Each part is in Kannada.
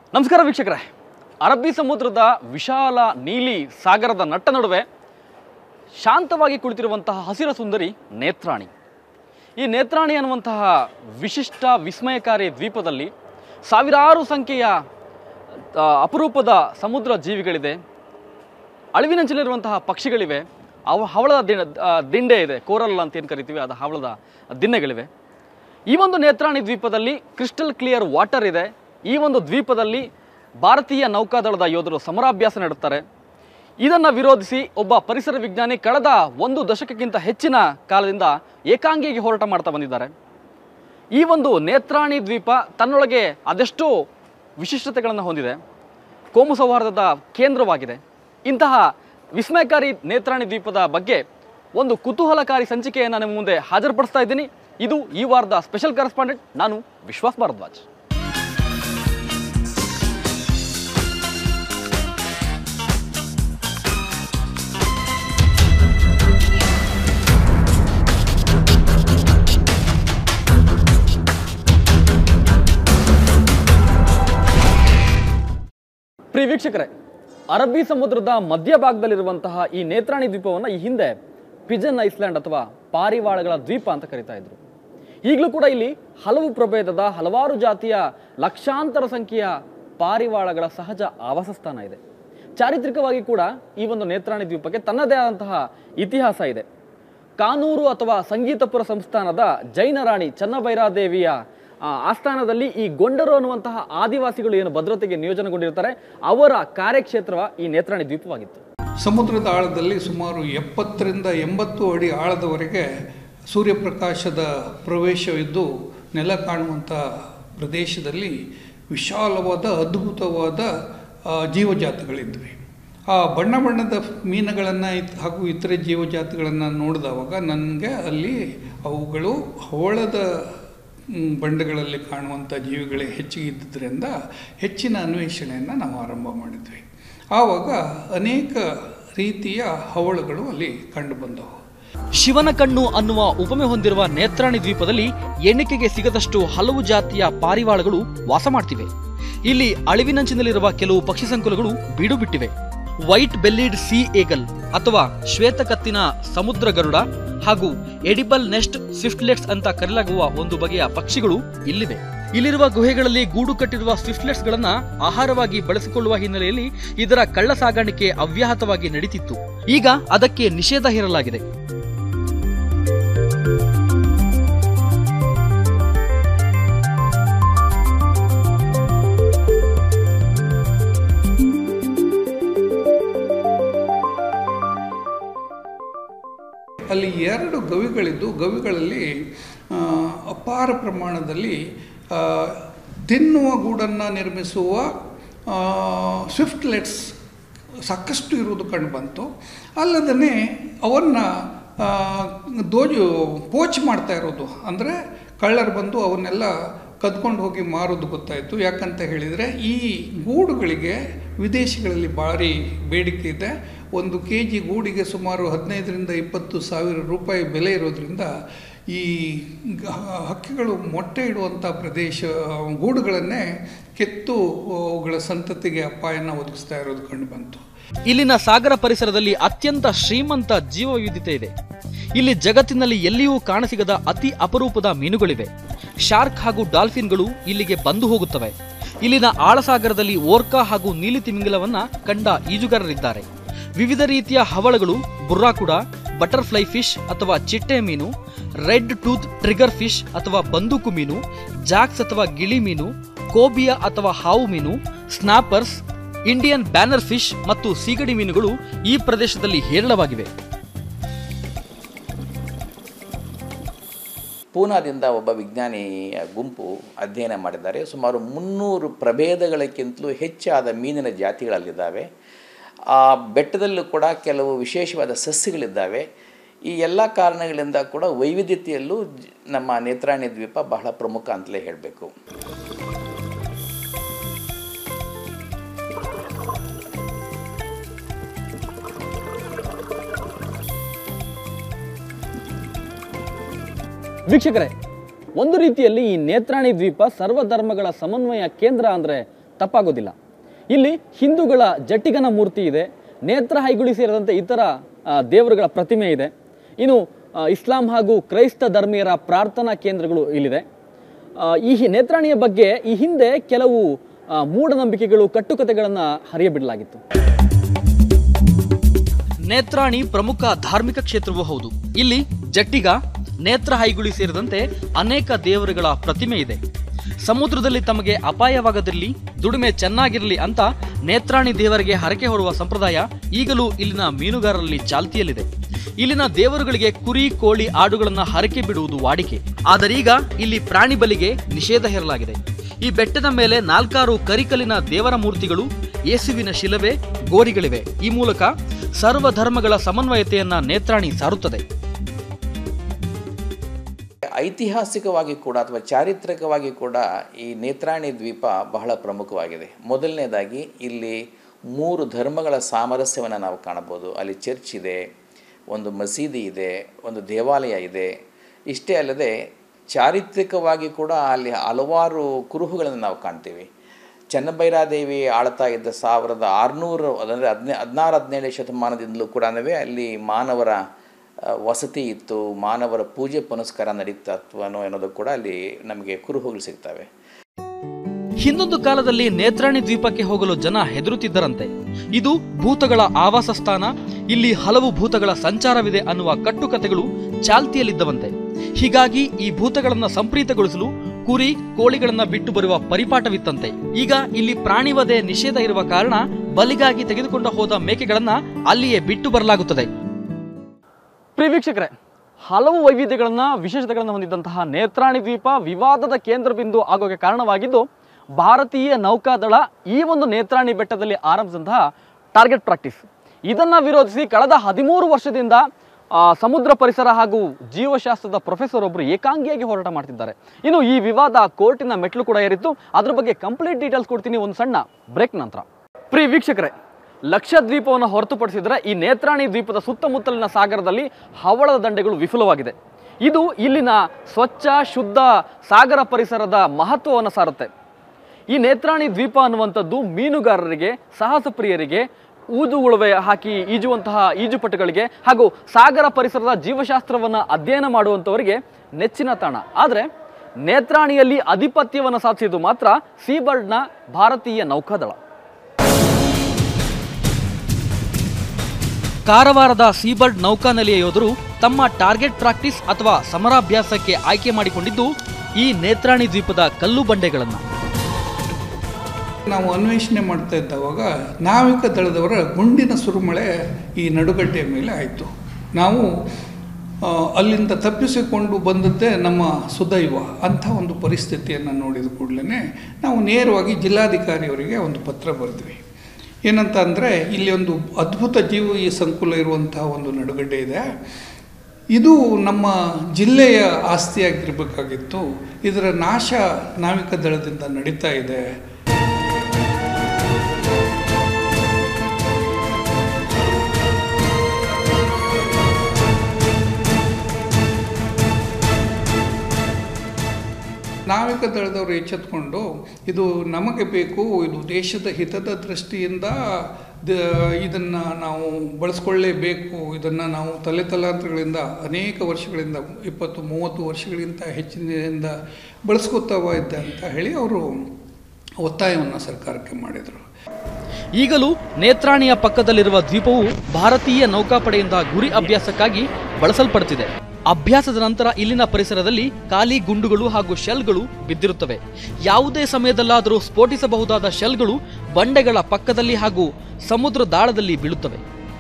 ನಮಸ್ಕಾರ ವೀಕ್ಷಕರೇ ಅರಬ್ಬಿ ಸಮುದ್ರದ ವಿಶಾಲ ನೀಲಿ ಸಾಗರದ ನಟ್ಟ ನಡುವೆ ಶಾಂತವಾಗಿ ಕುಳಿತಿರುವಂತಹ ಹಸಿರ ಸುಂದರಿ ನೇತ್ರಾಣಿ ಈ ನೇತ್ರಾಣಿ ಅನ್ನುವಂತಹ ವಿಶಿಷ್ಟ ವಿಸ್ಮಯಕಾರಿ ದ್ವೀಪದಲ್ಲಿ ಸಾವಿರಾರು ಸಂಖ್ಯೆಯ ಆ, ಅಪರೂಪದ ಸಮುದ್ರ ಜೀವಿಗಳಿದೆ ಅಳಿವಿನಂಚಿಲಿರುವಂತಹ ಪಕ್ಷಿಗಳಿವೆ ಅವ ಹವಳದ ದಿನ ಆ, ದಿಂಡೆ ಇದೆ ಕೋರಲ್ ಅಂತ ಏನು ಕರಿತೀವಿ ಅದು ಹವಳದ ದಿಣ್ಣೆಗಳಿವೆ ಈ ಒಂದು ನೇತ್ರಾಣಿ ದ್ವೀಪದಲ್ಲಿ ಕ್ರಿಸ್ಟಲ್ ಕ್ಲಿಯರ್ ವಾಟರ್ ಇದೆ ಈ ಒಂದು ದ್ವೀಪದಲ್ಲಿ ಭಾರತೀಯ ನೌಕಾದಳದ ಯೋಧರು ಸಮರಾಭ್ಯಾಸ ನಡೆಸ್ತಾರೆ ಇದನ್ನು ವಿರೋಧಿಸಿ ಒಬ್ಬ ಪರಿಸರ ವಿಜ್ಞಾನಿ ಕಳೆದ ಒಂದು ದಶಕಕ್ಕಿಂತ ಹೆಚ್ಚಿನ ಕಾಲದಿಂದ ಏಕಾಂಗಿಯಾಗಿ ಹೋರಾಟ ಮಾಡ್ತಾ ಬಂದಿದ್ದಾರೆ ಈ ಒಂದು ನೇತ್ರಾಣಿ ದ್ವೀಪ ತನ್ನೊಳಗೆ ಅದೆಷ್ಟೋ ವಿಶಿಷ್ಟತೆಗಳನ್ನು ಹೊಂದಿದೆ ಕೋಮು ಸೌಹಾರ್ದದ ಕೇಂದ್ರವಾಗಿದೆ ಇಂತಹ ವಿಸ್ಮಯಕಾರಿ ನೇತ್ರಾಣಿ ದ್ವೀಪದ ಬಗ್ಗೆ ಒಂದು ಕುತೂಹಲಕಾರಿ ಸಂಚಿಕೆಯನ್ನು ನಿಮ್ಮ ಮುಂದೆ ಹಾಜರುಪಡಿಸ್ತಾ ಇದ್ದೀನಿ ಇದು ಈ ವಾರದ ಸ್ಪೆಷಲ್ ಕರೆಸ್ಪಾಂಡೆಂಟ್ ನಾನು ವಿಶ್ವಾಸ್ ಭಾರದ್ವಾಜ್ ಪ್ರಿಯ ವೀಕ್ಷಕರೇ ಅರಬ್ಬಿ ಸಮುದ್ರದ ಮಧ್ಯಭಾಗದಲ್ಲಿರುವಂತಹ ಈ ನೇತ್ರಾಣಿ ದ್ವೀಪವನ್ನು ಈ ಹಿಂದೆ ಪಿಜನ್ ಐಸ್ಲ್ಯಾಂಡ್ ಅಥವಾ ಪಾರಿವಾಳಗಳ ದ್ವೀಪ ಅಂತ ಕರಿತಾ ಇದ್ರು ಈಗಲೂ ಕೂಡ ಇಲ್ಲಿ ಹಲವು ಪ್ರಭೇದದ ಹಲವಾರು ಜಾತಿಯ ಲಕ್ಷಾಂತರ ಸಂಖ್ಯೆಯ ಪಾರಿವಾಳಗಳ ಸಹಜ ಆವಾಸಸ್ಥಾನ ಇದೆ ಚಾರಿತ್ರಿಕವಾಗಿ ಕೂಡ ಈ ಒಂದು ನೇತ್ರಾಣಿ ದ್ವೀಪಕ್ಕೆ ತನ್ನದೇ ಆದಂತಹ ಇತಿಹಾಸ ಇದೆ ಕಾನೂರು ಅಥವಾ ಸಂಗೀತಪುರ ಸಂಸ್ಥಾನದ ಜೈನ ರಾಣಿ ಚನ್ನಭೈರಾದೇವಿಯ ಆ, ಆಸ್ಥಾನದಲ್ಲಿ ಈ ಗೊಂಡರು ಅನ್ನುವಂತಹ ಆದಿವಾಸಿಗಳು ಏನು ಭದ್ರತೆಗೆ ನಿಯೋಜನೆಗೊಂಡಿರ್ತಾರೆ ಅವರ ಕಾರ್ಯಕ್ಷೇತ್ರ ಈ ನೇತ್ರಾಣಿ ದ್ವೀಪವಾಗಿತ್ತು ಸಮುದ್ರದ ಆಳದಲ್ಲಿ ಸುಮಾರು ಎಪ್ಪತ್ತರಿಂದ ಎಂಬತ್ತು ಅಡಿ ಆಳದವರೆಗೆ ಸೂರ್ಯಪ್ರಕಾಶದ ಪ್ರವೇಶವಿದ್ದು ನೆಲ ಕಾಣುವಂಥ ಪ್ರದೇಶದಲ್ಲಿ ವಿಶಾಲವಾದ ಅದ್ಭುತವಾದ ಆ, ಜೀವಜಾತಿಗಳಿದ್ವಿ ಆ ಬಣ್ಣ ಬಣ್ಣದ ಮೀನುಗಳನ್ನು ಹಾಗೂ ಇತರೆ ಜೀವಜಾತಿಗಳನ್ನು ನೋಡಿದವಾಗ ನನಗೆ ಅಲ್ಲಿ ಅವುಗಳು ಹವಳದ ಮ್, ಬಂಡೆಗಳಲ್ಲಿ ಕಾಣುವಂಥ ಜೀವಿಗಳೇ ಹೆಚ್ಚಿಗೆ ಇದ್ದುದರಿಂದ ಹೆಚ್ಚಿನ ಅನ್ವೇಷಣೆಯನ್ನು ನಾವು ಆರಂಭ ಮಾಡಿದ್ವಿ ಆವಾಗ ಅನೇಕ ರೀತಿಯ ಹವಳಗಳು ಅಲ್ಲಿ ಕಂಡುಬಂದವು ಶಿವನ ಕಣ್ಣು ಅನ್ನುವ ಉಪಮೆ ಹೊಂದಿರುವ ನೇತ್ರಾಣಿ ದ್ವೀಪದಲ್ಲಿ ಎಣಿಕೆಗೆ ಸಿಗದಷ್ಟು ಹಲವು ಜಾತಿಯ ಪಾರಿವಾಳಗಳು ವಾಸ ಮಾಡ್ತಿವೆ ಇಲ್ಲಿ ಅಳಿವಿನಂಚಿನಲ್ಲಿರುವ ಕೆಲವು ಪಕ್ಷಿ ಸಂಕುಲಗಳು ಬೀಡು ಬಿಟ್ಟಿವೆ ವೈಟ್ ಬೆಲ್ಲಿಡ್ ಸಿ ಏಗಲ್ ಅಥವಾ ಶ್ವೇತಕತ್ತಿನ ಸಮುದ್ರ ಗರುಡ ಹಾಗೂ ಎಡಿಬಲ್ ನೆಸ್ಟ್ ಸ್ವಿಫ್ಟ್ಲೆಟ್ಸ್ ಅಂತ ಕರೆಯಲಾಗುವ ಒಂದು ಬಗೆಯ ಪಕ್ಷಿಗಳು ಇಲ್ಲಿವೆ ಇಲ್ಲಿರುವ ಗುಹೆಗಳಲ್ಲಿ ಗೂಡು ಕಟ್ಟಿರುವ ಸ್ವಿಫ್ಟ್ಲೆಟ್ಸ್ ಗಳನ್ನ ಆಹಾರವಾಗಿ ಬಳಸಿಕೊಳ್ಳುವ ಹಿನ್ನೆಲೆಯಲ್ಲಿ ಇದರ ಕಳ್ಳ ಸಾಗಾಣಿಕೆ ಅವ್ಯಾಹತವಾಗಿ ನಡೀತಿತ್ತು ಈಗ ಅದಕ್ಕೆ ನಿಷೇಧ ಹೇರಲಾಗಿದೆ ಅಲ್ಲಿ ಎರಡು ಗವಿಗಳಿದ್ದು ಗವಿಗಳಲ್ಲಿ ಆ, ಅಪಾರ ಪ್ರಮಾಣದಲ್ಲಿ ಆ, ತಿನ್ನುವ ಗೂಡನ್ನು ನಿರ್ಮಿಸುವ ಸ್ವಿಫ್ಟ್ಲೆಟ್ಸ್ ಸಾಕಷ್ಟು ಇರುವುದು ಕಂಡುಬಂತು ಅಲ್ಲದೇ ಅವನ್ನು ದೋಜು ಪೋಚ್ ಮಾಡ್ತಾ ಇರೋದು ಅಂದರೆ ಕಳ್ಳರು ಬಂದು ಅವನ್ನೆಲ್ಲ ಕದ್ಕೊಂಡು ಹೋಗಿ ಮಾರೋದು ಗೊತ್ತಾಯಿತು ಯಾಕಂತ ಹೇಳಿದರೆ ಈ ಗೂಡುಗಳಿಗೆ ವಿದೇಶಗಳಲ್ಲಿ ಭಾರಿ ಬೇಡಿಕೆ ಇದೆ ಒಂದು ಕೆ ಜಿ ಗೂಡಿಗೆ ಸುಮಾರು ಹದಿನೈದರಿಂದ ಇಪ್ಪತ್ತು ಸಾವಿರ ರೂಪಾಯಿ ಬೆಲೆ ಇರೋದ್ರಿಂದ ಈ ಗ- ಹಕ್ಕಿಗಳು ಮೊಟ್ಟೆ ಇಡುವಂಥ ಪ್ರದೇಶ ಗೂಡುಗಳನ್ನೇ ಕೆತ್ತು ಅವುಗಳ ಸಂತತಿಗೆ ಅಪಾಯನ ಒದಗಿಸ್ತಾ ಇರೋದು ಕಂಡುಬಂತು ಇಲ್ಲಿನ ಸಾಗರ ಪರಿಸರದಲ್ಲಿ ಅತ್ಯಂತ ಶ್ರೀಮಂತ ಜೀವವೈವಿಧ್ಯತೆ ಇದೆ ಇಲ್ಲಿ ಜಗತ್ತಿನಲ್ಲಿ ಎಲ್ಲಿಯೂ ಕಾಣಸಿಗದ ಅತಿ ಅಪರೂಪದ ಮೀನುಗಳಿವೆ ಶಾರ್ಕ್ ಹಾಗೂ ಡಾಲ್ಫಿನ್ಗಳು ಇಲ್ಲಿಗೆ ಬಂದು ಹೋಗುತ್ತವೆ ಇಲ್ಲಿನ ಆಳಸಾಗರದಲ್ಲಿ ಓರ್ಕಾ ಹಾಗೂ ನೀಲಿ ತಿಮಿಂಗಲವನ್ನ ಕಂಡ ಈಜುಗಾರರಿದ್ದಾರೆ ವಿವಿಧ ರೀತಿಯ ಹವಳಗಳು ಬುರ್ರಾಕುಡ ಬಟರ್ಫ್ಲೈ ಫಿಶ್ ಅಥವಾ ಚಿಟ್ಟೆ ಮೀನು ರೆಡ್ ಟೂತ್ ಟ್ರಿಗರ್ ಫಿಶ್ ಅಥವಾ ಬಂದೂಕು ಮೀನು ಜಾಕ್ಸ್ ಅಥವಾ ಗಿಳಿ ಮೀನು ಕೋಬಿಯಾ ಅಥವಾ ಹಾವು ಮೀನು ಸ್ನಾಪರ್ಸ್ ಇಂಡಿಯನ್ ಬ್ಯಾನರ್ ಫಿಶ್ ಮತ್ತು ಸೀಗಡಿ ಮೀನುಗಳು ಈ ಪ್ರದೇಶದಲ್ಲಿ ಹೇರಳವಾಗಿವೆ ಪೂನಾದಿಂದ ಒಬ್ಬ ವಿಜ್ಞಾನಿಯ ಗುಂಪು ಅಧ್ಯಯನ ಮಾಡಿದ್ದಾರೆ ಸುಮಾರು ಮುನ್ನೂರು ಪ್ರಭೇದಗಳಕ್ಕಿಂತಲೂ ಹೆಚ್ಚಾದ ಮೀನಿನ ಜಾತಿಗಳಲ್ಲಿದ್ದಾವೆ ಆ ಬೆಟ್ಟದಲ್ಲೂ ಕೂಡ ಕೆಲವು ವಿಶೇಷವಾದ ಸಸ್ಯಗಳಿದ್ದಾವೆ ಈ ಎಲ್ಲ ಕಾರಣಗಳಿಂದ ಕೂಡ ವೈವಿಧ್ಯತೆಯಲ್ಲೂ ಜ- ನಮ್ಮ ನೇತ್ರಾಣಿ ದ್ವೀಪ ಬಹಳ ಪ್ರಮುಖ ಅಂತಲೇ ಹೇಳಬೇಕು ವೀಕ್ಷಕರೇ ಒಂದು ರೀತಿಯಲ್ಲಿ ಈ ನೇತ್ರಾಣಿ ದ್ವೀಪ ಸರ್ವಧರ್ಮಗಳ ಸಮನ್ವಯ ಕೇಂದ್ರ ಅಂದರೆ ತಪ್ಪಾಗೋದಿಲ್ಲ ಇಲ್ಲಿ ಹಿಂದೂಗಳ ಜಟ್ಟಿಗನ ಮೂರ್ತಿ ಇದೆ ನೇತ್ರ ಹೈಗುಳಿ ಸೇರಿದಂತೆ ಇತರ ಆ, ದೇವರುಗಳ ಪ್ರತಿಮೆ ಇದೆ ಇನ್ನು ಆ, ಇಸ್ಲಾಂ ಹಾಗೂ ಕ್ರೈಸ್ತ ಧರ್ಮೀಯರ ಪ್ರಾರ್ಥನಾ ಕೇಂದ್ರಗಳು ಇಲ್ಲಿದೆ ಆ, ಈ ಹಿ- ನೇತ್ರಾಣಿಯ ಬಗ್ಗೆ ಈ ಹಿಂದೆ ಕೆಲವು ಆ, ಮೂಢನಂಬಿಕೆಗಳು ಕಟ್ಟುಕತೆಗಳನ್ನು ಹರಿಯಬಿಡಲಾಗಿತ್ತು ನೇತ್ರಾಣಿ ಪ್ರಮುಖ ಧಾರ್ಮಿಕ ಕ್ಷೇತ್ರವೂ ಹೌದು ಇಲ್ಲಿ ಜಟ್ಟಿಗ ನೇತ್ರ ಹೈಗುಳಿ ಸೇರಿದಂತೆ ಅನೇಕ ದೇವರುಗಳ ಪ್ರತಿಮೆ ಇದೆ ಸಮುದ್ರದಲ್ಲಿ ತಮಗೆ ಅಪಾಯವಾಗದಿರಲಿ ದುಡಿಮೆ ಚೆನ್ನಾಗಿರಲಿ ಅಂತ ನೇತ್ರಾಣಿ ದೇವರಿಗೆ ಹರಕೆ ಹೊರುವ ಸಂಪ್ರದಾಯ ಈಗಲೂ ಇಲ್ಲಿನ ಮೀನುಗಾರರಲ್ಲಿ ಚಾಲ್ತಿಯಲ್ಲಿದೆ ಇಲ್ಲಿನ ದೇವರುಗಳಿಗೆ ಕುರಿ ಕೋಳಿ ಆಡುಗಳನ್ನ ಹರಕೆ ಬಿಡುವುದು ವಾಡಿಕೆ ಆದರೀಗ ಇಲ್ಲಿ ಪ್ರಾಣಿ ಬಲಿಗೆ ನಿಷೇಧ ಹೇರಲಾಗಿದೆ ಈ ಬೆಟ್ಟದ ಮೇಲೆ ನಾಲ್ಕಾರು ಕರಿಕಲ್ಲಿನ ದೇವರ ಮೂರ್ತಿಗಳು ಯೇಸುವಿನ ಶಿಲವೆ ಗೋರಿಗಳಿವೆ ಈ ಮೂಲಕ ಸರ್ವ ಧರ್ಮಗಳ ಸಮನ್ವಯತೆಯನ್ನ ನೇತ್ರಾಣಿ ಸಾರುತ್ತದೆ ಐತಿಹಾಸಿಕವಾಗಿ ಕೂಡ ಅಥವಾ ಚಾರಿತ್ರಿಕವಾಗಿ ಕೂಡ ಈ ನೇತ್ರಾಣಿ ದ್ವೀಪ ಬಹಳ ಪ್ರಮುಖವಾಗಿದೆ ಮೊದಲನೇದಾಗಿ ಇಲ್ಲಿ ಮೂರು ಧರ್ಮಗಳ ಸಾಮರಸ್ಯವನ್ನು ನಾವು ಕಾಣಬಹುದು ಅಲ್ಲಿ ಚರ್ಚ್ ಇದೆ ಒಂದು ಮಸೀದಿ ಇದೆ ಒಂದು ದೇವಾಲಯ ಇದೆ ಇಷ್ಟೇ ಅಲ್ಲದೆ ಚಾರಿತ್ರಿಕವಾಗಿ ಕೂಡ ಅಲ್ಲಿ ಹಲವಾರು ಕುರುಹುಗಳನ್ನು ನಾವು ಕಾಣ್ತೀವಿ ಚನ್ನಭೈರಾದೇವಿ ಆಳ್ತಾ ಇದ್ದ ಸಾವಿರದ ಆರುನೂರು ಅಂದರೆ ಹದಿನೇ ಹದಿನಾರು ಹದಿನೇಳನೇ ಶತಮಾನದಿಂದಲೂ ಕೂಡ ಅಲ್ಲಿ ಮಾನವರ ಆ, ವಸತಿ ಇತ್ತು ಮಾನವರ ಪೂಜೆ ಪುನಸ್ಕಾರ ನಡೀತಾ ಅನ್ನೋ ಅನ್ನೋದು ಕೂಡ ಅಲ್ಲಿ ನಮಗೆ ಕುರುಹುಗಳು ಸಿಗ್ತವೆ ಹಿಂದೊಂದು ಕಾಲದಲ್ಲಿ ನೇತ್ರಾಣಿ ದ್ವೀಪಕ್ಕೆ ಹೋಗಲು ಜನ ಹೆದರುತ್ತಿದ್ದರಂತೆ ಇದು ಭೂತಗಳ ಆವಾಸ ಸ್ಥಾನ ಇಲ್ಲಿ ಹಲವು ಭೂತಗಳ ಸಂಚಾರವಿದೆ ಅನ್ನುವ ಕಟ್ಟುಕತೆಗಳು ಚಾಲ್ತಿಯಲ್ಲಿದ್ದವಂತೆ ಹೀಗಾಗಿ ಈ ಭೂತಗಳನ್ನ ಸಂಪ್ರೀತಗೊಳಿಸಲು ಕುರಿ ಕೋಳಿಗಳನ್ನ ಬಿಟ್ಟು ಬರುವ ಪರಿಪಾಠವಿತ್ತಂತೆ ಈಗ ಇಲ್ಲಿ ಪ್ರಾಣಿವಧೆ ನಿಷೇಧ ಇರುವ ಕಾರಣ ಬಲಿಗಾಗಿ ತೆಗೆದುಕೊಂಡು ಹೋದ ಮೇಕೆಗಳನ್ನ ಅಲ್ಲಿಯೇ ಬಿಟ್ಟು ಬರಲಾಗುತ್ತದೆ ಪ್ರಿಯ ವೀಕ್ಷಕರೇ ಹಲವು ವೈವಿಧ್ಯಗಳನ್ನ ವಿಶೇಷತೆಗಳನ್ನು ಹೊಂದಿದ್ದಂತಹ ನೇತ್ರಾಣಿ ದ್ವೀಪ ವಿವಾದದ ಕೇಂದ್ರ ಬಿಂದು ಆಗೋಕೆ ಕಾರಣವಾಗಿದ್ದು ಭಾರತೀಯ ನೌಕಾದಳ ಈ ಒಂದು ನೇತ್ರಾಣಿ ಬೆಟ್ಟದಲ್ಲಿ ಆರಂಭಿಸಿದಂತಹ ಟಾರ್ಗೆಟ್ ಪ್ರಾಕ್ಟೀಸ್ ಇದನ್ನ ವಿರೋಧಿಸಿ ಕಳೆದ ಹದಿಮೂರು ವರ್ಷದಿಂದ ಆ, ಸಮುದ್ರ ಪರಿಸರ ಹಾಗೂ ಜೀವಶಾಸ್ತ್ರದ ಪ್ರೊಫೆಸರ್ ಒಬ್ಬರು ಏಕಾಂಗಿಯಾಗಿ ಹೋರಾಟ ಮಾಡ್ತಿದ್ದಾರೆ ಇನ್ನು ಈ ವಿವಾದ ಕೋರ್ಟಿನ ಮೆಟ್ಲು ಕೂಡ ಏರಿತ್ತು ಅದ್ರ ಬಗ್ಗೆ ಕಂಪ್ಲೀಟ್ ಡೀಟೇಲ್ಸ್ ಕೊಡ್ತೀನಿ ಒಂದು ಸಣ್ಣ ಬ್ರೇಕ್ ನಂತರ ಪ್ರಿಯ ವೀಕ್ಷಕರೇ ಲಕ್ಷದ್ವೀಪವನ್ನು ಹೊರತುಪಡಿಸಿದರೆ ಈ ನೇತ್ರಾಣಿ ದ್ವೀಪದ ಸುತ್ತಮುತ್ತಲಿನ ಸಾಗರದಲ್ಲಿ ಹವಳದ ದಂಡೆಗಳು ವಿಫುಲವಾಗಿದೆ ಇದು ಇಲ್ಲಿನ ಸ್ವಚ್ಛ ಶುದ್ಧ ಸಾಗರ ಪರಿಸರದ ಮಹತ್ವವನ್ನು ಸಾರುತ್ತೆ ಈ ನೇತ್ರಾಣಿ ದ್ವೀಪ ಅನ್ನುವಂಥದ್ದು ಮೀನುಗಾರರಿಗೆ ಸಾಹಸ ಪ್ರಿಯರಿಗೆ ಊದುಗುಳುವೆ ಹಾಕಿ ಈಜುವಂತಹ ಈಜುಪಟುಗಳಿಗೆ ಹಾಗೂ ಸಾಗರ ಪರಿಸರದ ಜೀವಶಾಸ್ತ್ರವನ್ನು ಅಧ್ಯಯನ ಮಾಡುವಂಥವರಿಗೆ ನೆಚ್ಚಿನ ತಾಣ ಆದರೆ ನೇತ್ರಾಣಿಯಲ್ಲಿ ಆಧಿಪತ್ಯವನ್ನು ಸಾಧಿಸಿದ್ದು ಮಾತ್ರ ಸೀಬರ್ಡ್ನ ಭಾರತೀಯ ನೌಕಾದಳ ಕಾರವಾರದ ಸೀಬರ್ಡ್ ನೌಕಾನೆಲೆಯ ಯೋಧರು ತಮ್ಮ ಟಾರ್ಗೆಟ್ ಪ್ರಾಕ್ಟೀಸ್ ಅಥವಾ ಸಮರಾಭ್ಯಾಸಕ್ಕೆ ಆಯ್ಕೆ ಮಾಡಿಕೊಂಡಿದ್ದು ಈ ನೇತ್ರಾಣಿ ದ್ವೀಪದ ಕಲ್ಲು ಬಂಡೆಗಳನ್ನು ನಾವು ಅನ್ವೇಷಣೆ ಮಾಡ್ತಾ ಇದ್ದವಾಗ ನಾವಿಕ ದಳದವರ ಗುಂಡಿನ ಸುರುಮಳೆ ಈ ನಡುಗಡ್ಡೆಯ ಮೇಲೆ ಆಯಿತು ನಾವು ಆ, ಅಲ್ಲಿಂದ ತಪ್ಪಿಸಿಕೊಂಡು ಬಂದದ್ದೇ ನಮ್ಮ ಸುದೈವ ಅಂಥ ಒಂದು ಪರಿಸ್ಥಿತಿಯನ್ನು ನೋಡಿದ ಕೂಡಲೇ ನಾವು ನೇರವಾಗಿ ಜಿಲ್ಲಾಧಿಕಾರಿಯವರಿಗೆ ಒಂದು ಪತ್ರ ಬರೆದ್ವಿ ಏನಂತ ಅಂದರೆ ಇಲ್ಲಿ ಒಂದು ಅದ್ಭುತ ಜೀವ ಈ ಸಂಕುಲ ಇರುವಂತಹ ಒಂದು ನಡುಗಡ್ಡೆ ಇದೆ ಇದು ನಮ್ಮ ಜಿಲ್ಲೆಯ ಆಸ್ತಿಯಾಗಿರಬೇಕಾಗಿತ್ತು ಇದರ ನಾಶ ನಾವಿಕ ದಳದಿಂದ ನಡೀತಾ ಇದೆ ನಾವಿಕ ದಳದವರು ಎಚ್ಚೆತ್ಕೊಂಡು ಇದು ನಮಗೆ ಬೇಕು ಇದು ದೇಶದ ಹಿತದ ದೃಷ್ಟಿಯಿಂದ ದ ಇದನ್ನು ನಾವು ಬಳಸ್ಕೊಳ್ಳೇಬೇಕು ಇದನ್ನು ನಾವು ತಲೆ ತಲಾಂತರಗಳಿಂದ ಅನೇಕ ವರ್ಷಗಳಿಂದ ಇಪ್ಪತ್ತು ಮೂವತ್ತು ವರ್ಷಗಳಿಂದ ಹೆಚ್ಚಿನಿಂದ ಬಳಸ್ಕೊತಾವ ಇದ್ದೆ ಅಂತ ಹೇಳಿ ಅವರು ಒತ್ತಾಯವನ್ನು ಸರ್ಕಾರಕ್ಕೆ ಮಾಡಿದರು ಈಗಲೂ ನೇತ್ರಾಣಿಯ ಪಕ್ಕದಲ್ಲಿರುವ ದ್ವೀಪವು ಭಾರತೀಯ ನೌಕಾಪಡೆಯಿಂದ ಗುರಿ ಅಭ್ಯಾಸಕ್ಕಾಗಿ ಬಳಸಲ್ಪಡುತ್ತಿದೆ ಅಭ್ಯಾಸದ ನಂತರ ಇಲ್ಲಿನ ಪರಿಸರದಲ್ಲಿ ಖಾಲಿ ಗುಂಡುಗಳು ಹಾಗೂ ಶೆಲ್ಗಳು ಬಿದ್ದಿರುತ್ತವೆ ಯಾವುದೇ ಸಮಯದಲ್ಲಾದರೂ ಸ್ಫೋಟಿಸಬಹುದಾದ ಶೆಲ್ಗಳು ಬಂಡೆಗಳ ಪಕ್ಕದಲ್ಲಿ ಹಾಗೂ ಸಮುದ್ರ ದಾಳದಲ್ಲಿ ಬೀಳುತ್ತವೆ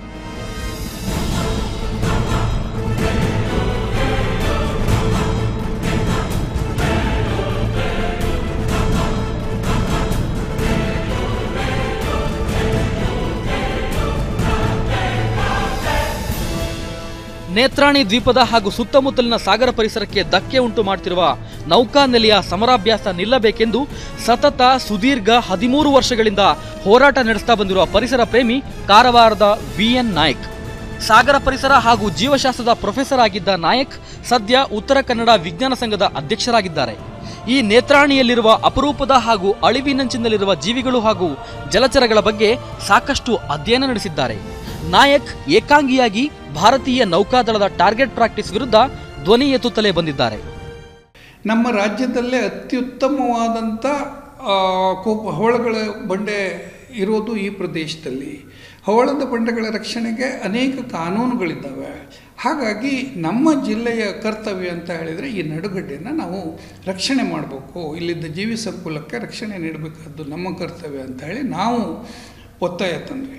ನೇತ್ರಾಣಿ ದ್ವೀಪದ ಹಾಗೂ ಸುತ್ತಮುತ್ತಲಿನ ಸಾಗರ ಪರಿಸರಕ್ಕೆ ಧಕ್ಕೆ ಉಂಟು ಮಾಡ್ತಿರುವ ನೌಕಾನೆಲೆಯ ಸಮರಾಭ್ಯಾಸ ನಿಲ್ಲಬೇಕೆಂದು ಸತತ ಸುದೀರ್ಘ ಹದಿಮೂರು ವರ್ಷಗಳಿಂದ ಹೋರಾಟ ನಡೆಸ್ತಾ ಬಂದಿರುವ ಪರಿಸರ ಪ್ರೇಮಿ ಕಾರವಾರದ ವಿ ಎನ್ ನಾಯಕ್ ಸಾಗರ ಪರಿಸರ ಹಾಗೂ ಜೀವಶಾಸ್ತ್ರದ ಪ್ರೊಫೆಸರ್ ಆಗಿದ್ದ ನಾಯಕ್ ಸದ್ಯ ಉತ್ತರ ಕನ್ನಡ ವಿಜ್ಞಾನ ಸಂಘದ ಅಧ್ಯಕ್ಷರಾಗಿದ್ದಾರೆ ಈ ನೇತ್ರಾಣಿಯಲ್ಲಿರುವ ಅಪರೂಪದ ಹಾಗೂ ಅಳಿವಿನಂಚಿನಲ್ಲಿರುವ ಜೀವಿಗಳು ಹಾಗೂ ಜಲಚರಗಳ ಬಗ್ಗೆ ಸಾಕಷ್ಟು ಅಧ್ಯಯನ ನಡೆಸಿದ್ದಾರೆ ನಾಯಕ್ ಏಕಾಂಗಿಯಾಗಿ ಭಾರತೀಯ ನೌಕಾದಳದ ಟಾರ್ಗೆಟ್ ಪ್ರಾಕ್ಟೀಸ್ ವಿರುದ್ಧ ಧ್ವನಿ ಎತ್ತುತ್ತಲೇ ಬಂದಿದ್ದಾರೆ ನಮ್ಮ ರಾಜ್ಯದಲ್ಲೇ ಅತ್ಯುತ್ತಮವಾದಂಥ ಆ, ಕೋಪ ಹವಳಗಳ ಬಂಡೆ ಇರೋದು ಈ ಪ್ರದೇಶದಲ್ಲಿ ಹವಳದ ಬಂಡೆಗಳ ರಕ್ಷಣೆಗೆ ಅನೇಕ ಕಾನೂನುಗಳಿದ್ದಾವೆ ಹಾಗಾಗಿ ನಮ್ಮ ಜಿಲ್ಲೆಯ ಕರ್ತವ್ಯ ಅಂತ ಹೇಳಿದರೆ ಈ ನಡುಗಡ್ಡೆಯನ್ನು ನಾವು ರಕ್ಷಣೆ ಮಾಡಬೇಕು ಇಲ್ಲಿದ್ದ ಜೀವಿ ಸಂಕುಲಕ್ಕೆ ರಕ್ಷಣೆ ನೀಡಬೇಕಾದ್ದು ನಮ್ಮ ಕರ್ತವ್ಯ ಅಂತ ಹೇಳಿ ನಾವು ಒತ್ತಾಯ ತಂದ್ವಿ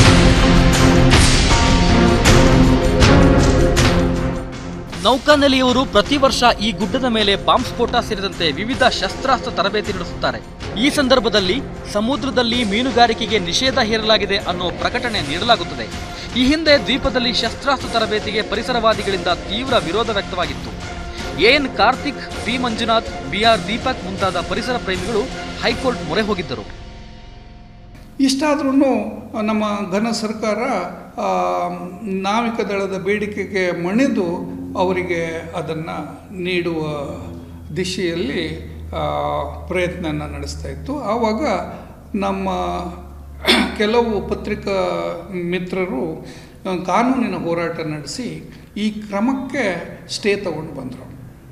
ನೌಕಾನೆಲೆಯವರು ಪ್ರತಿ ವರ್ಷ ಈ ಗುಡ್ಡದ ಮೇಲೆ ಬಾಂಬ್ ಸ್ಫೋಟ ಸೇರಿದಂತೆ ವಿವಿಧ ಶಸ್ತ್ರಾಸ್ತ್ರ ತರಬೇತಿ ನಡೆಸುತ್ತಾರೆ ಈ ಸಂದರ್ಭದಲ್ಲಿ ಸಮುದ್ರದಲ್ಲಿ ಮೀನುಗಾರಿಕೆಗೆ ನಿಷೇಧ ಹೇರಲಾಗಿದೆ ಅನ್ನೋ ಪ್ರಕಟಣೆ ನೀಡಲಾಗುತ್ತದೆ ಈ ಹಿಂದೆ ದ್ವೀಪದಲ್ಲಿ ಶಸ್ತ್ರಾಸ್ತ್ರ ತರಬೇತಿಗೆ ಪರಿಸರವಾದಿಗಳಿಂದ ತೀವ್ರ ವಿರೋಧ ವ್ಯಕ್ತವಾಗಿತ್ತು N Karthik P Manjunath BR Deepak ಮುಂತಾದ ಪರಿಸರ ಪ್ರೇಮಿಗಳು ಹೈಕೋರ್ಟ್ ಮೊರೆ ಹೋಗಿದ್ದರು ಇಷ್ಟಾದ್ರೂ ನಮ್ಮ ಘನ ಸರ್ಕಾರ ಆ, ನಾವಿಕ ದಳದ ಬೇಡಿಕೆಗೆ ಮಣಿದು ಅವರಿಗೆ ಅದನ್ನು ನೀಡುವ ದಿಶೆಯಲ್ಲಿ ಆ, ಪ್ರಯತ್ನನ ನಡೆಸ್ತಾ ಇತ್ತು ಆವಾಗ ನಮ್ಮ ಕೆಲವು ಪತ್ರಿಕಾ ಮಿತ್ರರು ಆ, ಕಾನೂನಿನ ಹೋರಾಟ ನಡೆಸಿ ಈ ಕ್ರಮಕ್ಕೆ ಸ್ಟೇ ತಗೊಂಡು ಬಂದರು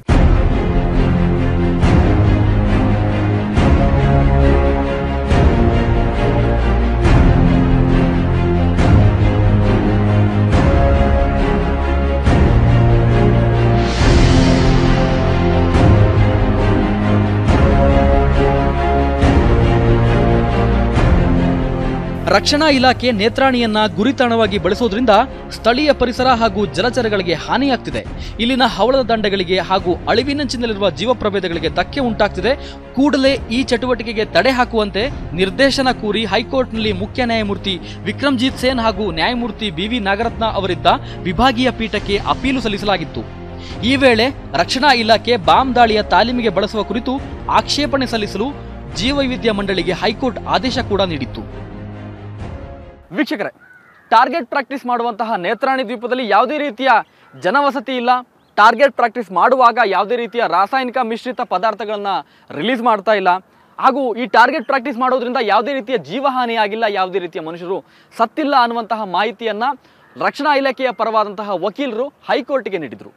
ರಕ್ಷಣಾ ಇಲಾಖೆ ನೇತ್ರಾಣಿಯನ್ನ ಗುರಿತಾಣವಾಗಿ ಬಳಸೋದ್ರಿಂದ ಸ್ಥಳೀಯ ಪರಿಸರ ಹಾಗೂ ಜಲಚರಗಳಿಗೆ ಹಾನಿಯಾಗ್ತಿದೆ ಇಲ್ಲಿನ ಹವಳದ ದಂಡೆಗಳಿಗೆ ಹಾಗೂ ಅಳಿವಿನಂಚಿನಲ್ಲಿರುವ ಜೀವ ಪ್ರಭೇದಗಳಿಗೆ ಧಕ್ಕೆ ಉಂಟಾಗ್ತಿದೆ ಕೂಡಲೇ ಈ ಚಟುವಟಿಕೆಗೆ ತಡೆ ಹಾಕುವಂತೆ ನಿರ್ದೇಶನ ಕೂರಿ ಹೈಕೋರ್ಟ್ನಲ್ಲಿ ಮುಖ್ಯ ನ್ಯಾಯಮೂರ್ತಿ ವಿಕ್ರಮ್ಜೀತ್ ಸೇನ್ ಹಾಗೂ ನ್ಯಾಯಮೂರ್ತಿ ಬಿವಿ ನಾಗರತ್ನ ಅವರಿದ್ದ ವಿಭಾಗೀಯ ಪೀಠಕ್ಕೆ ಅಪೀಲು ಸಲ್ಲಿಸಲಾಗಿತ್ತು ಈ ವೇಳೆ ರಕ್ಷಣಾ ಇಲಾಖೆ ಬಾಂಬ್ ದಾಳಿಯ ತಾಲೀಮಿಗೆ ಬಳಸುವ ಕುರಿತು ಆಕ್ಷೇಪಣೆ ಸಲ್ಲಿಸಲು ಜೀವವೈವಿಧ್ಯ ಮಂಡಳಿಗೆ ಹೈಕೋರ್ಟ್ ಆದೇಶ ಕೂಡ ನೀಡಿತ್ತು ವೀಕ್ಷಕರೇ ಟಾರ್ಗೆಟ್ ಪ್ರಾಕ್ಟೀಸ್ ಮಾಡುವಂತಹ ನೇತ್ರಾಣಿ ದ್ವೀಪದಲ್ಲಿ ಯಾವುದೇ ರೀತಿಯ ಜನವಸತಿ ಇಲ್ಲ ಟಾರ್ಗೆಟ್ ಪ್ರಾಕ್ಟೀಸ್ ಮಾಡುವಾಗ ಯಾವುದೇ ರೀತಿಯ ರಾಸಾಯನಿಕ ಮಿಶ್ರಿತ ಪದಾರ್ಥಗಳನ್ನು ರಿಲೀಸ್ ಮಾಡ್ತಾ ಇಲ್ಲ ಹಾಗೂ ಈ ಟಾರ್ಗೆಟ್ ಪ್ರಾಕ್ಟೀಸ್ ಮಾಡೋದ್ರಿಂದ ಯಾವುದೇ ರೀತಿಯ ಜೀವಹಾನಿ ಆಗಿಲ್ಲ ಯಾವುದೇ ರೀತಿಯ ಮನುಷ್ಯರು ಸತ್ತಿಲ್ಲ ಅನ್ನುವಂತಹ ಮಾಹಿತಿಯನ್ನು ರಕ್ಷಣಾ ಇಲಾಖೆಯ ಪರವಾದಂತಹ ವಕೀಲರು ಹೈಕೋರ್ಟ್ಗೆ ನೀಡಿದರು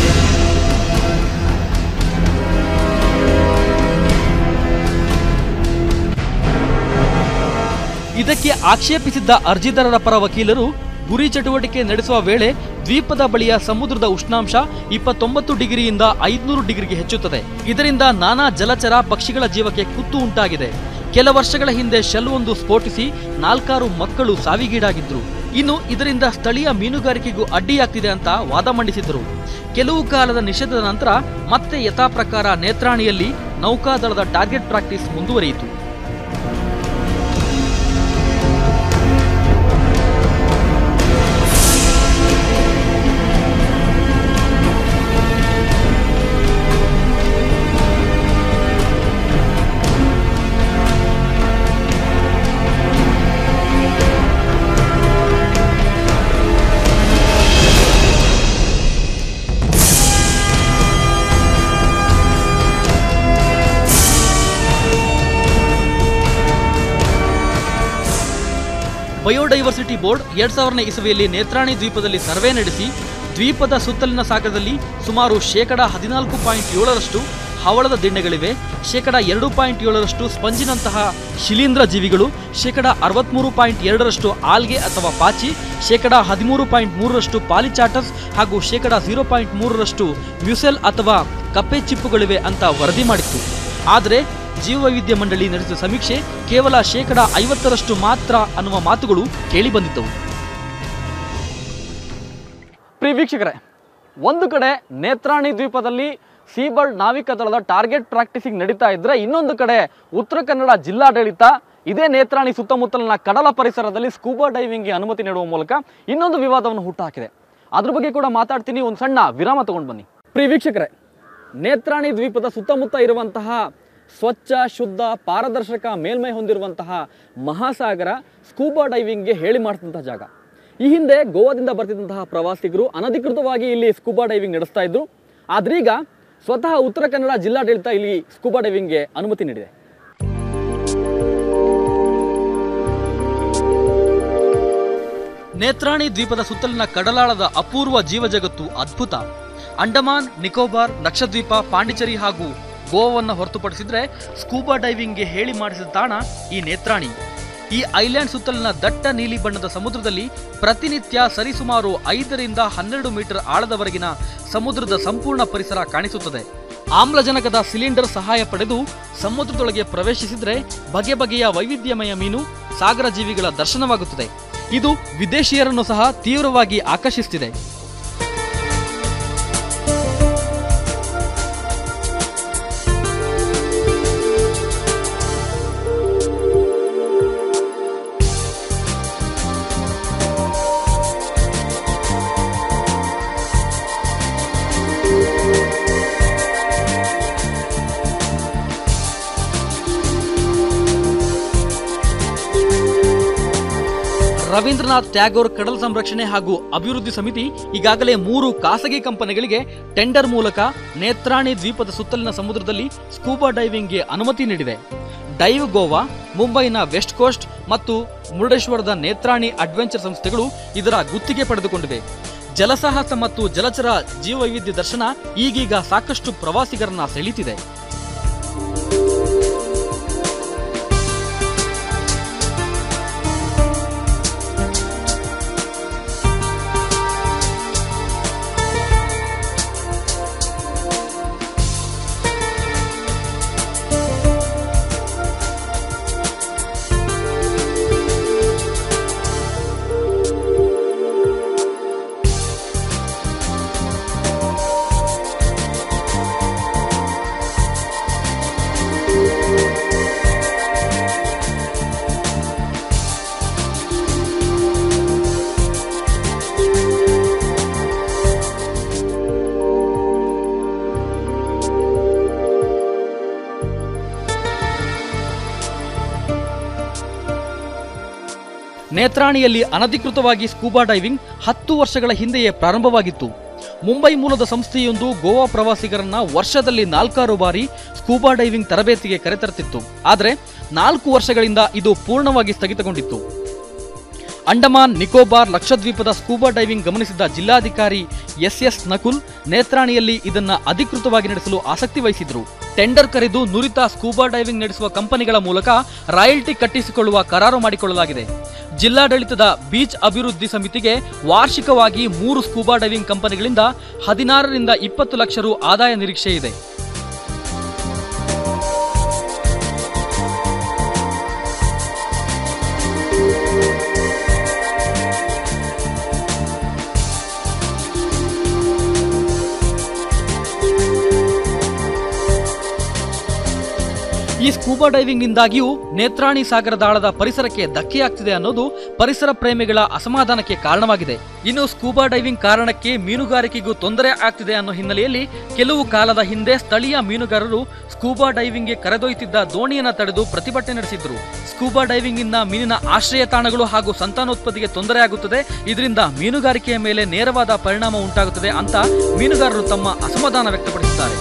ಇದಕ್ಕೆ ಆಕ್ಷೇಪಿಸಿದ್ದ ಅರ್ಜಿದಾರರ ಪರ ವಕೀಲರು ಗುರಿ ಚಟುವಟಿಕೆ ನಡೆಸುವ ವೇಳೆ ದ್ವೀಪದ ಬಳಿಯ ಸಮುದ್ರದ ಉಷ್ಣಾಂಶ ಇಪ್ಪತ್ತೊಂಬತ್ತು ಡಿಗ್ರಿಯಿಂದ ಐದುನೂರು ಡಿಗ್ರಿಗೆ ಹೆಚ್ಚುತ್ತದೆ ಇದರಿಂದ ನಾನಾ ಜಲಚರ ಪಕ್ಷಿಗಳ ಜೀವಕ್ಕೆ ಕುತ್ತು ಉಂಟಾಗಿದೆ ಕೆಲ ವರ್ಷಗಳ ಹಿಂದೆ ಶೆಲ್ ಒಂದು ಸ್ಫೋಟಿಸಿ ನಾಲ್ಕಾರು ಮಕ್ಕಳು ಸಾವಿಗೀಡಾಗಿದ್ರು ಇನ್ನು ಇದರಿಂದ ಸ್ಥಳೀಯ ಮೀನುಗಾರಿಕೆಗೂ ಅಡ್ಡಿಯಾಗ್ತಿದೆ ಅಂತ ವಾದ ಮಂಡಿಸಿದರು ಕೆಲವು ಕಾಲದ ನಿಷೇಧದ ನಂತರ ಮತ್ತೆ ಯಥಾಪ್ರಕಾರ ನೇತ್ರಾಣಿಯಲ್ಲಿ ನೌಕಾದಳದ ಟಾರ್ಗೆಟ್ ಪ್ರಾಕ್ಟೀಸ್ ಮುಂದುವರಿಯಿತು ಬಯೋಡೈವರ್ಸಿಟಿ ಬೋರ್ಡ್ ಎರಡ್ ಸಾವಿರನೇ ಇಸವಿಯಲ್ಲಿ ನೇತ್ರಾಣಿ ದ್ವೀಪದಲ್ಲಿ ಸರ್ವೆ ನಡೆಸಿ ದ್ವೀಪದ ಸುತ್ತಲಿನ ಸಾಗರದಲ್ಲಿ ಸುಮಾರು ಶೇಕಡ ಹದಿನಾಲ್ಕು ಪಾಯಿಂಟ್ ಏಳರಷ್ಟು ಹವಳದ ದಿಣ್ಣೆಗಳಿವೆ ಶೇಕಡ ಎರಡು ಪಾಯಿಂಟ್ ಏಳರಷ್ಟು ಸ್ಪಂಜಿನಂತಹ ಶಿಲೀಂಧ್ರ ಜೀವಿಗಳು ಶೇಕಡ ಅರವತ್ಮೂರು ಪಾಯಿಂಟ್ ಎರಡರಷ್ಟು ಆಲ್ಗೆ ಅಥವಾ ಪಾಚಿ ಶೇಕಡ ಹದಿಮೂರು ಪಾಯಿಂಟ್ ಮೂರರಷ್ಟು ಪಾಲಿಚಾಟಸ್ ಹಾಗೂ ಶೇಕಡ ಝೀರೋ ಪಾಯಿಂಟ್ ಮೂರರಷ್ಟು ಮ್ಯೂಸೆಲ್ ಅಥವಾ ಕಪ್ಪೆ ಚಿಪ್ಪುಗಳಿವೆ ಅಂತ ವರದಿ ಮಾಡಿತ್ತು ಆದರೆ ಜೀವವೈವಿಧ್ಯ ಮಂಡಳಿ ನಡೆಸಿದ ಸಮೀಕ್ಷೆ ಕೇವಲ ಶೇಕಡ ಐವತ್ತರಷ್ಟು ಮಾತ್ರ ಅನ್ನುವ ಮಾತುಗಳು ಕೇಳಿಬಂದಿದ್ದವು ಪ್ರಿಯ ವೀಕ್ಷಕರೇ ಒಂದು ಕಡೆ ನೇತ್ರಾಣಿ ದ್ವೀಪದಲ್ಲಿ ಸೀಬರ್ಡ್ ನಾವಿಕ ದಳದ ಟಾರ್ಗೆಟ್ ಪ್ರಾಕ್ಟೀಸಿಂಗ್ ನಡೀತಾ ಇದ್ರೆ ಇನ್ನೊಂದು ಕಡೆ ಉತ್ತರ ಕನ್ನಡ ಜಿಲ್ಲಾಡಳಿತ ಇದೇ ನೇತ್ರಾಣಿ ಸುತ್ತಮುತ್ತಲಿನ ಕಡಲ ಪರಿಸರದಲ್ಲಿ ಸ್ಕೂಬಾ ಡೈವಿಂಗ್ಗೆ ಅನುಮತಿ ನೀಡುವ ಮೂಲಕ ಇನ್ನೊಂದು ವಿವಾದವನ್ನು ಹುಟ್ಟುಹಾಕಿದೆ ಅದ್ರ ಬಗ್ಗೆ ಕೂಡ ಮಾತಾಡ್ತೀನಿ ಒಂದು ಸಣ್ಣ ವಿರಾಮ ತಗೊಂಡು ಬನ್ನಿ ಪ್ರಿಯ ವೀಕ್ಷಕರೇ ನೇತ್ರಾಣಿ ದ್ವೀಪದ ಸುತ್ತಮುತ್ತ ಇರುವಂತಹ ಸ್ವಚ್ಛ ಶುದ್ಧ ಪಾರದರ್ಶಕ ಮೇಲ್ಮೈ ಹೊಂದಿರುವಂತಹ ಮಹಾಸಾಗರ ಸ್ಕೂಬಾ ಡೈವಿಂಗ್ಗೆ ಹೇಳಿ ಮಾಡಿದಂತಹ ಜಾಗ ಈ ಹಿಂದೆ ಗೋವಾದಿಂದ ಬರ್ತಿದ್ದಂತಹ ಪ್ರವಾಸಿಗರು ಅನಧಿಕೃತವಾಗಿ ಇಲ್ಲಿ ಸ್ಕೂಬಾ ಡೈವಿಂಗ್ ನಡೆಸ್ತಾ ಇದ್ರು ಆದ್ರೀಗ ಸ್ವತಃ ಉತ್ತರ ಕನ್ನಡ ಜಿಲ್ಲಾಡಳಿತ ಇಲ್ಲಿ ಸ್ಕೂಬಾ ಡೈವಿಂಗ್ಗೆ ಅನುಮತಿ ನೀಡಿದೆ ನೇತ್ರಾಣಿ ದ್ವೀಪದ ಸುತ್ತಲಿನ ಕಡಲಾಳದ ಅಪೂರ್ವ ಜೀವಜಗತ್ತು ಅದ್ಭುತ ಅಂಡಮಾನ್ ನಿಕೋಬಾರ್ ಲಕ್ಷದ್ವೀಪ ಪಾಂಡಿಚೇರಿ ಹಾಗೂ ಗೋವಾವನ್ನು ಹೊರತುಪಡಿಸಿದ್ರೆ ಸ್ಕೂಬಾ ಡೈವಿಂಗ್ಗೆ ಹೇಳಿ ಮಾಡಿಸಿದ ತಾಣ ಈ ನೇತ್ರಾಣಿ ಈ ಐಲ್ಯಾಂಡ್ ಸುತ್ತಲಿನ ದಟ್ಟ ನೀಲಿ ಬಣ್ಣದ ಸಮುದ್ರದಲ್ಲಿ ಪ್ರತಿನಿತ್ಯ ಸರಿಸುಮಾರು ಐದರಿಂದ ಹನ್ನೆರಡು ಮೀಟರ್ ಆಳದವರೆಗಿನ ಸಮುದ್ರದ ಸಂಪೂರ್ಣ ಪರಿಸರ ಕಾಣಿಸುತ್ತದೆ ಆಮ್ಲಜನಕದ ಸಿಲಿಂಡರ್ ಸಹಾಯ ಪಡೆದು ಸಮುದ್ರದೊಳಗೆ ಪ್ರವೇಶಿಸಿದ್ರೆ ಬಗೆ ಬಗೆಯ ವೈವಿಧ್ಯಮಯ ಮೀನು ಸಾಗರ ಜೀವಿಗಳ ದರ್ಶನವಾಗುತ್ತದೆ ಇದು ವಿದೇಶಿಯರನ್ನು ಸಹ ತೀವ್ರವಾಗಿ ಆಕರ್ಷಿಸುತ್ತಿದೆ ರವೀಂದ್ರನಾಥ್ ಟ್ಯಾಗೋರ್ ಕಡಲ ಸಂರಕ್ಷಣೆ ಹಾಗೂ ಅಭಿವೃದ್ಧಿ ಸಮಿತಿ ಈಗಾಗಲೇ ಮೂರು ಖಾಸಗಿ ಕಂಪನಿಗಳಿಗೆ ಟೆಂಡರ್ ಮೂಲಕ ನೇತ್ರಾಣಿ ದ್ವೀಪದ ಸುತ್ತಲಿನ ಸಮುದ್ರದಲ್ಲಿ ಸ್ಕೂಬಾ ಡೈವಿಂಗ್ಗೆ ಅನುಮತಿ ನೀಡಿದೆ ಡೈವ್ ಗೋವಾ ಮುಂಬೈನ ವೆಸ್ಟ್ ಕೋಸ್ಟ್ ಮತ್ತು ಮುರುಡೇಶ್ವರದ ನೇತ್ರಾಣಿ ಅಡ್ವೆಂಚರ್ ಸಂಸ್ಥೆಗಳು ಇದರ ಗುತ್ತಿಗೆ ಪಡೆದುಕೊಂಡಿವೆ ಜಲಸಾಹಸ ಮತ್ತು ಜಲಚರ ಜೀವವೈವಿಧ್ಯ ದರ್ಶನ ಈಗೀಗ ಸಾಕಷ್ಟು ಪ್ರವಾಸಿಗರನ್ನ ಸೆಳೀತಿದೆ ನೇತ್ರಾಣಿಯಲ್ಲಿ ಅನಧಿಕೃತವಾಗಿ ಸ್ಕೂಬಾ ಡೈವಿಂಗ್ ಹತ್ತು ವರ್ಷಗಳ ಹಿಂದೆಯೇ ಪ್ರಾರಂಭವಾಗಿತ್ತು ಮುಂಬೈ ಮೂಲದ ಸಂಸ್ಥೆಯೊಂದು ಗೋವಾ ಪ್ರವಾಸಿಗರನ್ನ ವರ್ಷದಲ್ಲಿ ನಾಲ್ಕಾರು ಬಾರಿ ಸ್ಕೂಬಾ ಡೈವಿಂಗ್ ತರಬೇತಿಗೆ ಕರೆತರುತ್ತಿತ್ತು ಆದರೆ ನಾಲ್ಕು ವರ್ಷಗಳಿಂದ ಇದು ಪೂರ್ಣವಾಗಿ ಸ್ಥಗಿತಗೊಂಡಿತ್ತು ಅಂಡಮಾನ್ ನಿಕೋಬಾರ್ ಲಕ್ಷದ್ವೀಪದ ಸ್ಕೂಬಾ ಡೈವಿಂಗ್ ಗಮನಿಸಿದ ಜಿಲ್ಲಾಧಿಕಾರಿ ಎಸ್ ಎಸ್ ನಕುಲ್ ನೇತ್ರಾಣಿಯಲ್ಲಿ ಇದನ್ನ ಅಧಿಕೃತವಾಗಿ ನಡೆಸಲು ಆಸಕ್ತಿ ವಹಿಸಿದ್ರು ಟೆಂಡರ್ ಕರೆದು ನುರಿತ ಸ್ಕೂಬಾ ಡೈವಿಂಗ್ ನಡೆಸುವ ಕಂಪನಿಗಳ ಮೂಲಕ ರಾಯಲ್ಟಿ ಕಟ್ಟಿಸಿಕೊಳ್ಳುವ ಕರಾರು ಮಾಡಿಕೊಳ್ಳಲಾಗಿದೆ ಜಿಲ್ಲಾಡಳಿತದ ಬೀಚ್ ಅಭಿವೃದ್ಧಿ ಸಮಿತಿಗೆ ವಾರ್ಷಿಕವಾಗಿ ಮೂರು ಸ್ಕೂಬಾ ಡೈವಿಂಗ್ ಕಂಪನಿಗಳಿಂದ ಹದಿನಾರರಿಂದ ಇಪ್ಪತ್ತು ಲಕ್ಷ ರು ಆದಾಯ ನಿರೀಕ್ಷೆ ಇದೆ ಈ ಸ್ಕೂಬಾ ಡೈವಿಂಗ್ನಿಂದಾಗಿಯೂ ನೇತ್ರಾಣಿ ಸಾಗರದ ಆಳದ ಪರಿಸರಕ್ಕೆ ಧಕ್ಕೆಯಾಗ್ತಿದೆ ಅನ್ನೋದು ಪರಿಸರ ಪ್ರೇಮಿಗಳ ಅಸಮಾಧಾನಕ್ಕೆ ಕಾರಣವಾಗಿದೆ ಇನ್ನು ಸ್ಕೂಬಾ ಡೈವಿಂಗ್ ಕಾರಣಕ್ಕೆ ಮೀನುಗಾರಿಕೆಗೂ ತೊಂದರೆ ಆಗ್ತಿದೆ ಅನ್ನೋ ಹಿನ್ನೆಲೆಯಲ್ಲಿ ಕೆಲವು ಕಾಲದ ಹಿಂದೆ ಸ್ಥಳೀಯ ಮೀನುಗಾರರು ಸ್ಕೂಬಾ ಡೈವಿಂಗ್ಗೆ ಕರೆದೊಯ್ಯುತ್ತಿದ್ದ ದೋಣಿಯನ್ನ ತಡೆದು ಪ್ರತಿಭಟನೆ ನಡೆಸಿದ್ರು ಸ್ಕೂಬಾ ಡೈವಿಂಗ್ ಇಂದ ಮೀನಿನ ಆಶ್ರಯ ತಾಣಗಳು ಹಾಗೂ ಸಂತಾನೋತ್ಪತ್ತಿಗೆ ತೊಂದರೆ ಆಗುತ್ತದೆ ಇದರಿಂದ ಮೀನುಗಾರಿಕೆಯ ಮೇಲೆ ನೇರವಾದ ಪರಿಣಾಮ ಉಂಟಾಗುತ್ತದೆ ಅಂತ ಮೀನುಗಾರರು ತಮ್ಮ ಅಸಮಾಧಾನ ವ್ಯಕ್ತಪಡಿಸಿದ್ದಾರೆ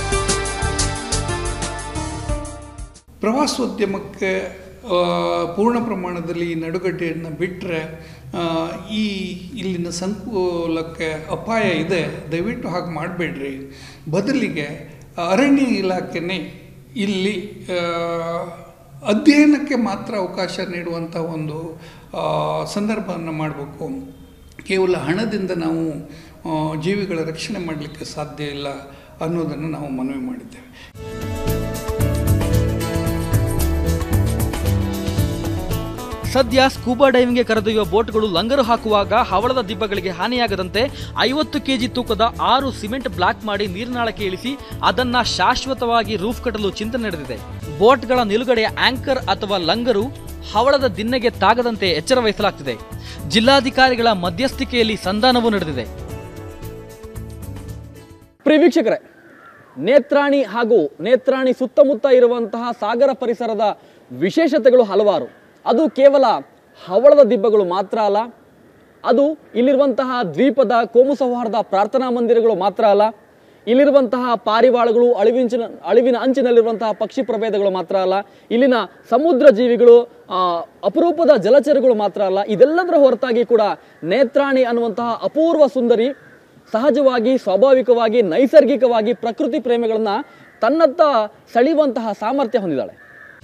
ಪ್ರವಾಸೋದ್ಯಮಕ್ಕೆ ಆ, ಪೂರ್ಣ ಪ್ರಮಾಣದಲ್ಲಿ ಈ ನಡುಗಡ್ಡೆಯನ್ನು ಬಿಟ್ಟರೆ ಈ ಇಲ್ಲಿನ ಸಂಕುಲಕ್ಕೆ ಅಪಾಯ ಇದೆ ದಯವಿಟ್ಟು ಹಾಗೆ ಮಾಡಬೇಡ್ರಿ ಬದಲಿಗೆ ಅರಣ್ಯ ಇಲಾಖೆನೇ ಇಲ್ಲಿ ಆ, ಅಧ್ಯಯನಕ್ಕೆ ಮಾತ್ರ ಅವಕಾಶ ನೀಡುವಂಥ ಒಂದು ಸಂದರ್ಭವನ್ನು ಮಾಡಬೇಕು ಕೇವಲ ಹಣದಿಂದ ನಾವು ಆ, ಜೀವಿಗಳ ರಕ್ಷಣೆ ಮಾಡಲಿಕ್ಕೆ ಸಾಧ್ಯ ಇಲ್ಲ ಅನ್ನೋದನ್ನು ನಾವು ಮನವಿ ಮಾಡಿದ್ದೇವೆ ಸದ್ಯ ಸ್ಕೂಬಾ ಡೈವಿಂಗ್ಗೆ ಕರೆದೊಯ್ಯುವ ಬೋಟ್ಗಳು ಲಂಗರು ಹಾಕುವಾಗ ಹವಳದ ದಿಬ್ಬಗಳಿಗೆ ಹಾನಿಯಾಗದಂತೆ ಐವತ್ತು ಕೆಜಿ ತೂಕದ ಆರು ಸಿಮೆಂಟ್ ಬ್ಲಾಕ್ ಮಾಡಿ ನೀರಿನಾಳಕ್ಕೆ ಇಳಿಸಿ ಅದನ್ನ ಶಾಶ್ವತವಾಗಿ ರೂಫ್ ಕಟ್ಟಲು ಚಿಂತನೆ ನಡೆದಿದೆ ಬೋಟ್ಗಳ ನಿಲುಗಡೆಯ ಆಂಕರ್ ಅಥವಾ ಲಂಗರು ಹವಳದ ದಿನ್ನೆಗೆ ತಾಗದಂತೆ ಎಚ್ಚರ ವಹಿಸಲಾಗ್ತಿದೆ ಜಿಲ್ಲಾಧಿಕಾರಿಗಳ ಮಧ್ಯಸ್ಥಿಕೆಯಲ್ಲಿ ಸಂಧಾನವೂ ನಡೆದಿದೆ ಪ್ರಿಯ ವೀಕ್ಷಕರೇ ನೇತ್ರಾಣಿ ಹಾಗೂ ನೇತ್ರಾಣಿ ಸುತ್ತಮುತ್ತ ಇರುವಂತಹ ಸಾಗರ ಪರಿಸರದ ವಿಶೇಷತೆಗಳು ಹಲವಾರು ಅದು ಕೇವಲ ಹವಳದ ದಿಬ್ಬಗಳು ಮಾತ್ರ ಅಲ್ಲ ಅದು ಇಲ್ಲಿರುವಂತಹ ದ್ವೀಪದ ಕೋಮು ಸೌಹಾರ್ದ ಪ್ರಾರ್ಥನಾ ಮಂದಿರಗಳು ಮಾತ್ರ ಅಲ್ಲ ಇಲ್ಲಿರುವಂತಹ ಪಾರಿವಾಳಗಳು ಅಳಿವಿನ ಅಳಿವಿನ ಅಂಚಿನಲ್ಲಿರುವಂತಹ ಪಕ್ಷಿ ಪ್ರಭೇದಗಳು ಮಾತ್ರ ಅಲ್ಲ ಇಲ್ಲಿನ ಸಮುದ್ರ ಜೀವಿಗಳು ಆ, ಅಪರೂಪದ ಜಲಚರಗಳು ಮಾತ್ರ ಅಲ್ಲ ಇದೆಲ್ಲದರ ಹೊರತಾಗಿ ಕೂಡ ನೇತ್ರಾಣಿ ಅನ್ನುವಂತಹ ಅಪೂರ್ವ ಸುಂದರಿ ಸಹಜವಾಗಿ ಸ್ವಾಭಾವಿಕವಾಗಿ ನೈಸರ್ಗಿಕವಾಗಿ ಪ್ರಕೃತಿ ಪ್ರೇಮಿಗಳನ್ನ ತನ್ನತ್ತ ಸೆಳೆಯುವಂತಹ ಸಾಮರ್ಥ್ಯ ಹೊಂದಿದ್ದಾಳೆ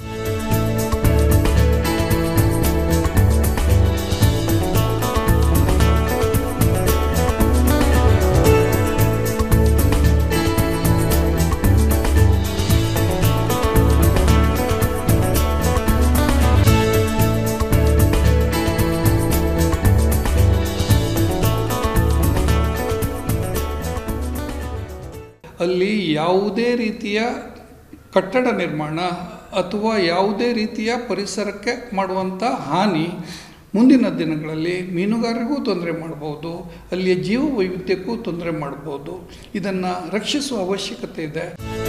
ಅಲ್ಲಿ ಯಾವುದೇ ರೀತಿಯ ಕಟ್ಟಡ ನಿರ್ಮಾಣ ಅಥವಾ ಯಾವುದೇ ರೀತಿಯ ಪರಿಸರಕ್ಕೆ ಮಾಡುವಂಥ ಹಾನಿ ಮುಂದಿನ ದಿನಗಳಲ್ಲಿ ಮೀನುಗಾರರಿಗೂ ತೊಂದರೆ ಮಾಡ್ಬೋದು ಅಲ್ಲಿಯ ಜೀವ ವೈವಿಧ್ಯಕ್ಕೂ ತೊಂದರೆ ಮಾಡ್ಬೋದು ಇದನ್ನು ರಕ್ಷಿಸುವ ಅವಶ್ಯಕತೆ ಇದೆ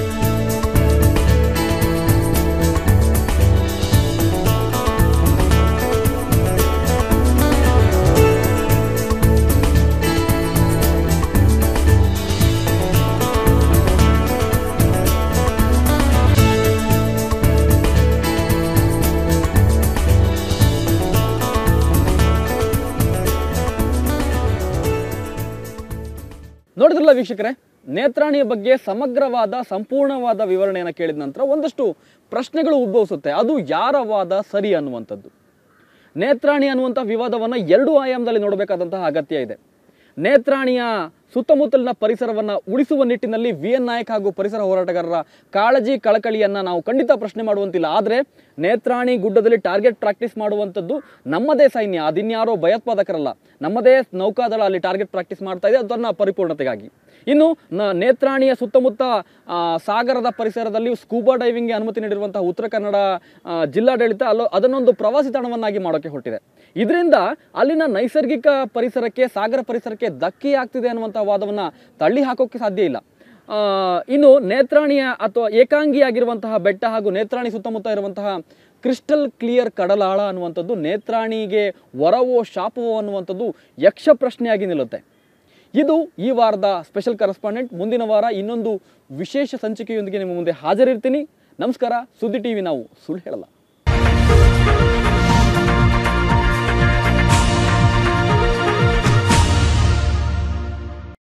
ನೋಡಿದ್ರಲ್ಲ ವೀಕ್ಷಕರೇ ನೇತ್ರಾಣಿಯ ಬಗ್ಗೆ ಸಮಗ್ರವಾದ ಸಂಪೂರ್ಣವಾದ ವಿವರಣೆಯನ್ನು ಕೇಳಿದ ನಂತರ ಒಂದಷ್ಟು ಪ್ರಶ್ನೆಗಳು ಉದ್ಭವಿಸುತ್ತೆ ಅದು ಯಾರ ವಾದ ಸರಿ ಅನ್ನುವಂಥದ್ದು ನೇತ್ರಾಣಿ ಅನ್ನುವಂಥ ವಿವಾದವನ್ನು ಎರಡು ಆಯಾಮದಲ್ಲಿ ನೋಡಬೇಕಾದಂತಹ ಅಗತ್ಯ ಇದೆ ನೇತ್ರಾಣಿಯ ಸುತ್ತಮುತ್ತಲಿನ ಪರಿಸರವನ್ನು ಉಳಿಸುವ ನಿಟ್ಟಿನಲ್ಲಿ ವಿ ಎನ್ ನಾಯಕ್ ಹಾಗೂ ಪರಿಸರ ಹೋರಾಟಗಾರರ ಕಾಳಜಿ ಕಳಕಳಿಯನ್ನು ನಾವು ಖಂಡಿತ ಪ್ರಶ್ನೆ ಮಾಡುವಂತಿಲ್ಲ ಆದರೆ ನೇತ್ರಾಣಿ ಗುಡ್ಡದಲ್ಲಿ ಟಾರ್ಗೆಟ್ ಪ್ರಾಕ್ಟೀಸ್ ಮಾಡುವಂಥದ್ದು ನಮ್ಮದೇ ಸೈನ್ಯ ಅದಿನ್ಯಾರೋ ಭಯೋತ್ಪಾದಕರಲ್ಲ ನಮ್ಮದೇ ನೌಕಾದಳ ಅಲ್ಲಿ ಟಾರ್ಗೆಟ್ ಪ್ರಾಕ್ಟೀಸ್ ಮಾಡ್ತಾ ಇದೆ ಅದನ್ನು ಪರಿಪೂರ್ಣತೆಗಾಗಿ ಇನ್ನು ನ- ನೇತ್ರಾಣಿಯ ಸುತ್ತಮುತ್ತ ಆ, ಸಾಗರದ ಪರಿಸರದಲ್ಲಿ ಸ್ಕೂಬಾ ಡೈವಿಂಗ್ಗೆ ಅನುಮತಿ ನೀಡಿರುವಂತಹ ಉತ್ತರ ಕನ್ನಡ ಆ, ಜಿಲ್ಲಾಡಳಿತ ಅಲ್ಲೋ ಅದನ್ನೊಂದು ಪ್ರವಾಸಿ ತಾಣವನ್ನಾಗಿ ಮಾಡೋಕ್ಕೆ ಹೊರಟಿದೆ ಇದರಿಂದ ಅಲ್ಲಿನ ನೈಸರ್ಗಿಕ ಪರಿಸರಕ್ಕೆ ಸಾಗರ ಪರಿಸರಕ್ಕೆ ಧಕ್ಕೆ ಆಗ್ತಿದೆ ಅನ್ನುವಂಥ ವಾದವನ್ನು ತಳ್ಳಿ ಹಾಕೋಕ್ಕೆ ಸಾಧ್ಯ ಇಲ್ಲ ಆ, ಇನ್ನು ನೇತ್ರಾಣಿಯ ಅಥವಾ ಏಕಾಂಗಿಯಾಗಿರುವಂತಹ ಬೆಟ್ಟ ಹಾಗೂ ನೇತ್ರಾಣಿ ಸುತ್ತಮುತ್ತ ಇರುವಂತಹ ಕ್ರಿಸ್ಟಲ್ ಕ್ಲಿಯರ್ ಕಡಲಾಳ ಅನ್ನುವಂಥದ್ದು ನೇತ್ರಾಣಿಗೆ ವರವೋ ಶಾಪವೋ ಅನ್ನುವಂಥದ್ದು ಯಕ್ಷ ಪ್ರಶ್ನೆಯಾಗಿ ನಿಲ್ಲುತ್ತೆ ಇದು ಈ ವಾರದ ಸ್ಪೆಷಲ್ ಕರೆಸ್ಪಾಂಡೆಂಟ್ ಮುಂದಿನ ವಾರ ಇನ್ನೊಂದು ವಿಶೇಷ ಸಂಚಿಕೆಯೊಂದಿಗೆ ನಿಮ್ಮ ಮುಂದೆ ಹಾಜರಿರ್ತೀನಿ ನಮಸ್ಕಾರ ಸುದ್ದಿ ಟಿವಿ ನಾವು ಸುಳ್ಳು ಹೇಳಲ್ಲ